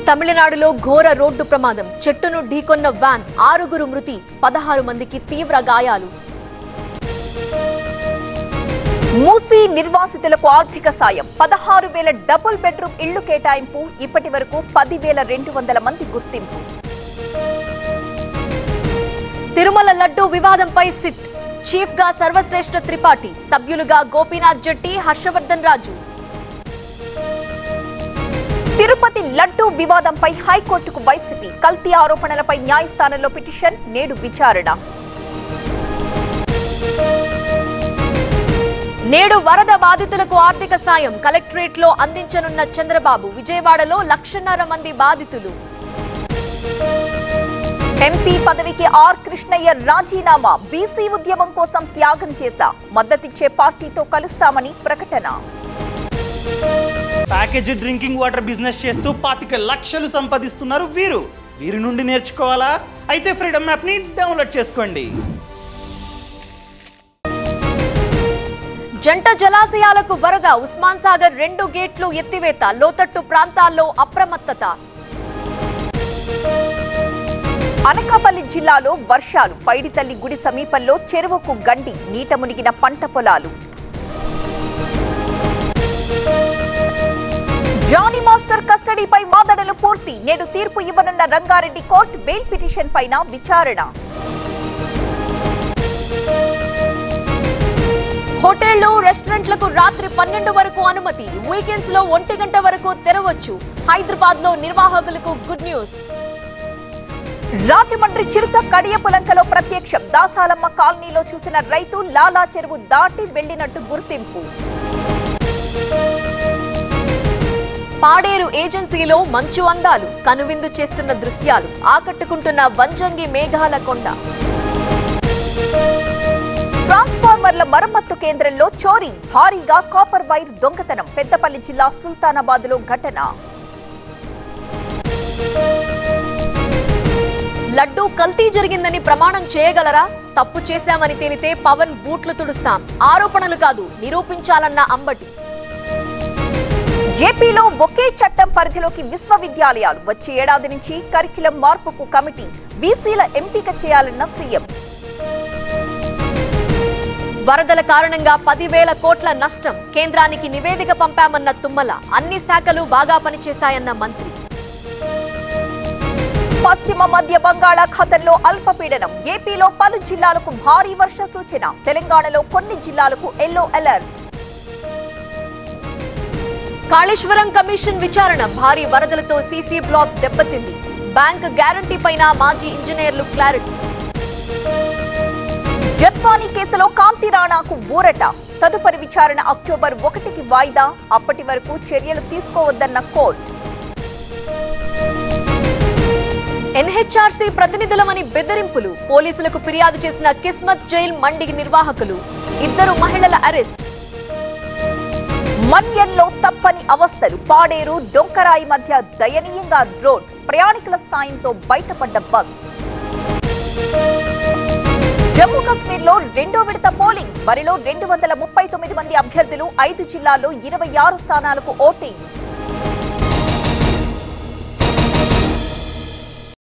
తమిళనాడులో ఘోర రోడ్డు ప్రమాదం చెట్టును ఢీకొన్న వ్యాన్ ఆరుగురు మృతి పదహారు మందికి తీవ్ర గాయాలు మూసీ నిర్వాసితులకు ఆర్థిక సాయం పదహారు వేల డబుల్ బెడ్రూమ్ ఇళ్లు కేటాయింపు ఇప్పటి వరకు పదివేల రెండు వందల మంది గుర్తింపు తిరుమల లడ్డూ వివాదంపై సిట్ చీఫ్ గా సర్వశ్రేష్ఠ త్రిపాఠి సభ్యులుగా గోపీనాథ్ జట్టి హర్షవర్ధన్ రాజు తిరుపతి లడ్డూ వివాదంపై హైకోర్టుకు వైసీపీ కల్తీ ఆరోపణలపై న్యాయస్థానంలో పిటిషన్ నేడు విచారణ నేడు వరద బాధితులకు ఆర్థిక సాయం కలెక్టరేట్ లో అందించనున్న చంద్రబాబు విజయవాడలో లక్షన్నర మంది బాధితులు ఎంపీ పదవికి ఆర్ కృష్ణయ్య రాజీనామా బీసీ ఉద్యమం కోసం త్యాగం చేశా మద్దతిచ్చే పార్టీతో కలుస్తామని ప్రకటన ప్యాకేజీ డ్రింకింగ్ వాటర్ బిజినెస్ చేస్తూ పాతిక లక్షలు సంపాదిస్తున్నారు వీరు వీరి నుండి నేర్చుకోవాలా అయితే ఫ్రీడమ్ యాప్ని డౌన్లోడ్ చేసుకోండి జంట జలాశయాలకు వరద ఉస్మాన్ సాగర్ రెండు గేట్లు ఎత్తివేత లోతట్టు ప్రాంతాల్లో అప్రమత్తత అనకాపల్లి జిల్లాలో వర్షాలు పైడితల్లి గుడి సమీపంలో చెరువుకు గండి నీట మునిగిన పంట పొలాలు జానీ మాస్టర్ కస్టడీపై వాదనలు పూర్తి నేడు తీర్పు ఇవ్వనున్న రంగారెడ్డి కోర్టు బెయిల్ పిటిషన్ పైన విచారణ హోటళ్లు రెస్టారెంట్లకు రాత్రి పన్నెండు వరకు అనుమతి వీకెండ్స్ లో ఒంటి గంట వరకు తెరవచ్చు హైదరాబాద్ లో నిర్వాహకులకు గుడ్ న్యూస్ రాజమండ్రి చిరుత కడియపులంకలో ప్రత్యక్షం దాసాలమ్మ కాలనీలో చూసిన రైతు లాలా చెరువు దాటి వెళ్లినట్టు గుర్తింపు పాడేరు ఏజెన్సీలో మంచు అందాలు కనువిందు చేస్తున్న దృశ్యాలు ఆకట్టుకుంటున్న వంజంగి మేఘాల కొండ ట్రాన్స్ఫార్మర్ల మరమ్మత్తు కేంద్రంలో చోరీ భారీగా కాపర్ వైర్ దొంగతనం పెద్దపల్లి జిల్లా సుల్తానాబాద్ లో ఘటన లడ్డూ కల్తీ జరిగిందని ప్రమాణం చేయగలరా తప్పు చేశామని తేలితే పవన్ బూట్లు తుడుస్తాం ఆరోపణలు కాదు నిరూపించాలన్న అంబటి ఏపీలో ఒకే చట్టం పరిధిలోకి విశ్వవిద్యాలయాలు వచ్చే ఏడాది నుంచి కరికులం మార్పుకు కమిటీ బీసీల ఎంపిక చేయాలన్న సీఎం వరదల కారణంగా పదివేల కోట్ల నష్టం కేంద్రానికి నివేదిక పంపామన్న తుమ్మల అన్ని శాఖలు బాగా పనిచేశాయన్న మంత్రి పశ్చిమ మధ్య బంగాళాఖాతంలో అల్పపీడనం ఏపీలో పలు జిల్లాలకు భారీ వర్ష సూచన తెలంగాణలో కొన్ని జిల్లాలకు ఎల్లో అలర్ట్ కాళేశ్వరం కమిషన్ విచారణ భారీ వరదలతో సీసీ బ్లాక్ దెబ్బతింది బ్యాంక్ గ్యారంటీ పైన మాజీ ఇంజనీర్లు క్లారిటీ జత్వానీ కేసులో కాంతి రాణాకు ఊరట తదుపరి విచారణ అక్టోబర్ ఒకటికి వాయిదా అప్పటి వరకు చర్యలు తీసుకోవద్దన్న కోర్టు ఎన్హెచ్ఆర్సీ ప్రతినిధులమని బెదిరింపులు పోలీసులకు ఫిర్యాదు చేసిన కిస్మత్ జైల్ మండి నిర్వాహకులు ఇద్దరు మహిళల అరెస్ట్ మన్యంలో తప్పని అవస్థలు పాడేరు డొంకరాయి మధ్య దయనీయంగా రోడ్ ప్రయాణికుల సాయంతో బయటపడ్డ బస్ జమ్మూ కాశ్మీర్ లో రెండో విడత పోలింగ్ బరిలో రెండు వందల ముప్పై తొమ్మిది మంది అభ్యర్థులు ఐదు జిల్లాల్లో ఇరవై ఆరు స్థానాలకు ఓటింగ్